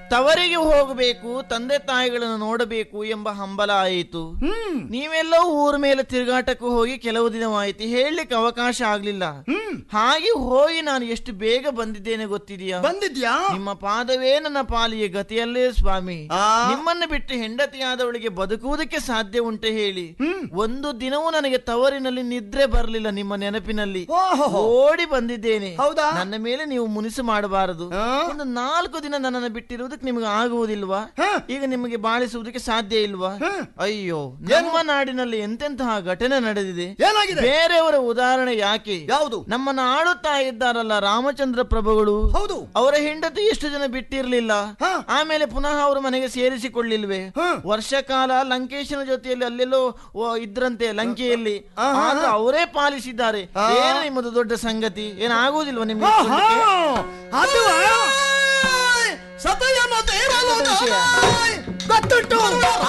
ತವರಿಗೆ ಹೋಗಬೇಕು ತಂದೆ ತಾಯಿಗಳನ್ನು ನೋಡಬೇಕು ಎಂಬ ಹಂಬಲ ಆಯಿತು ಹ್ಮ್ ನೀವೆಲ್ಲವೂ ಊರ ಮೇಲೆ ತಿರುಗಾಟಕ್ಕೆ ಹೋಗಿ ಕೆಲವು ದಿನವಾಯಿತು ಹೇಳಲಿಕ್ಕೆ ಅವಕಾಶ ಆಗ್ಲಿಲ್ಲ ಹ್ಮ್ ಹಾಗೆ ಹೋಗಿ ನಾನು ಎಷ್ಟು ಬೇಗ ಬಂದಿದ್ದೇನೆ ಗೊತ್ತಿದೆಯಾ ಬಂದಿದ್ಯಾ ನಿಮ್ಮ ಪಾದವೇ ನನ್ನ ಪಾಲಿಗೆ ಗತಿಯಲ್ಲೇ ಸ್ವಾಮಿ ಆ. ನಿಮ್ಮನ್ನು ಬಿಟ್ಟು ಹೆಂಡತಿಯಾದವಳಿಗೆ ಬದುಕುವುದಕ್ಕೆ ಸಾಧ್ಯ ಉಂಟೆ ಹೇಳಿ ಹ್ಮ್. ಒಂದು ದಿನವೂ ನನಗೆ ತವರಿನಲ್ಲಿ ನಿದ್ರೆ ಬರಲಿಲ್ಲ ನಿಮ್ಮ ನೆನಪಿನಲ್ಲಿ ಓಹೋ ಓಡಿ ಬಂದಿದ್ದೇನೆ ಹೌದಾ? ನನ್ನ ಮೇಲೆ ನೀವು ಮುನಿಸು ಮಾಡಬಾರದು ಆ? ಒಂದು ನಾಲ್ಕು ದಿನ ನನ್ನನ್ನು ಬಿಟ್ಟಿರುವುದಕ್ಕೆ ನಿಮಗೆ ಆಗುವುದಿಲ್ವಾ ಹ. ಈಗ ನಿಮಗೆ ಬಾಳಿಸುವುದಕ್ಕೆ ಸಾಧ್ಯ ಇಲ್ವಾ ಹ. ಅಯ್ಯೋ ನಮ್ಮ ನಾಡಿನಲ್ಲಿ ಎಂತೆಂತಹ ಘಟನೆ ನಡೆದಿದೆ ಏನಾಗಿದೆ ಬೇರೆಯವರ ಉದಾಹರಣೆ ಯಾಕೆ ಯಾವುದು ನಮ್ಮನ್ನ ಆಳುತ್ತಾ ಇದ್ದಾರಲ್ಲ ರಾಮಚಂದ್ರ ಪ್ರಭುಗಳು ಹೌದು ಅವರ ಹೆಂಡತಿ ಎಷ್ಟು ಜನ ಬಿಟ್ಟಿರ್ಲಿಲ್ಲ ಹ. ಆಮೇಲೆ ಪುನಃ ಅವರು ಮನೆಗೆ ಸೇರಿಸಿಕೊಳ್ಳಿಲ್ವೇ ಹ. ವರ್ಷ ಕಾಲ ಲಂಕೇಶನ ಜೊತೆಯಲ್ಲಿ ಅಲ್ಲೆಲ್ಲೋ ಓ, ಇದ್ರಂತೆ ಲಂಕೆಯಲ್ಲಿ ಆ, ಹಾ, ಆದ್ರೆ ಅವರೇ ಪಾಲಿಸಿದ್ದಾರೆ ಆ. ಏನು ನಿಮ್ಮದು ದೊಡ್ಡ ಸಂಗತಿ ಏನಾಗುವುದಿಲ್ವಾ ನಿಮ್ಗೆ ಆಹಾ! ಇಟ್ಕೊಳ್ಳಿಕ್ಕೆ? ಅದು ಸತಯಮ ತೇರಲು ಎಂತದ ವಿಷಯ? ಗೊತ್ತುಂಟು